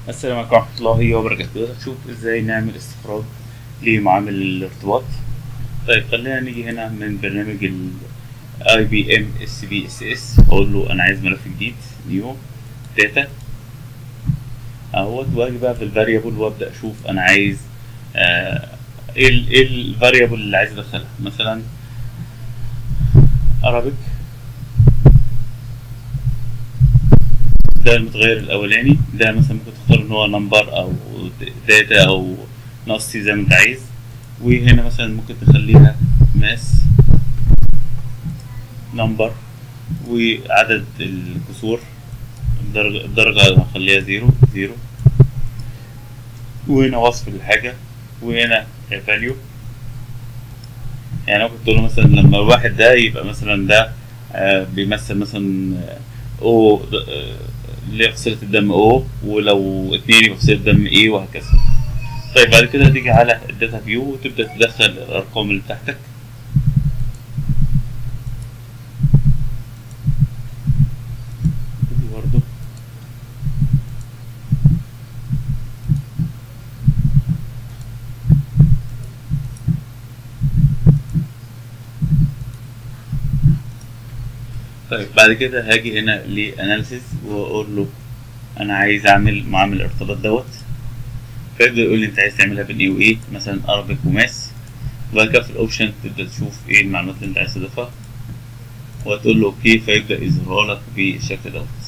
السلام عليكم ورحمة الله وبركاته دلوقتي هنشوف ازاي نعمل استخراج لمعامل الارتباط طيب خلينا نيجي هنا من برنامج ال IBM SPSS اقول له انا عايز ملف جديد نيو داتا اهوت واجي بقى في الفاريبل وابدا اشوف انا عايز آه، ايه ال- ايه الفاريبل اللي عايز ادخلها مثلا Arabic ده المتغير الاولاني ده مثلا ممكن تختار ان هو نمبر او داتا او نصي زي ما انت عايز وهنا مثلا ممكن تخليها ماس نمبر وعدد الكسور الدرجة الدرجة هخليها زيرو زيرو وهنا وصف الحاجة وهنا فاليو يعني ممكن تقول له مثلا لما الواحد ده يبقى مثلا ده آه، بيمثل مثلا آه، او آه، اللي هي فصيلة الدم او ولو اتنين يبقى فصيلة الدم ايه وهكذا طيب بعد كده تيجي على الداتا فيو وتبدأ تدخل الأرقام اللي بتاعتك دي برضه طيب بعد كده هاجي هنا لاناليسيس واقول له انا عايز اعمل معامل الارتباط دوت فيبدا يقول لي انت عايز تعملها بين ايه وايه مثلا ارابيك وماس وبعد كده في الاوبشن تبدا تشوف ايه المعلومات اللي انت عايز تضيفها وتقول له اوكي فيبدا يظهرها لك بالشكل دوت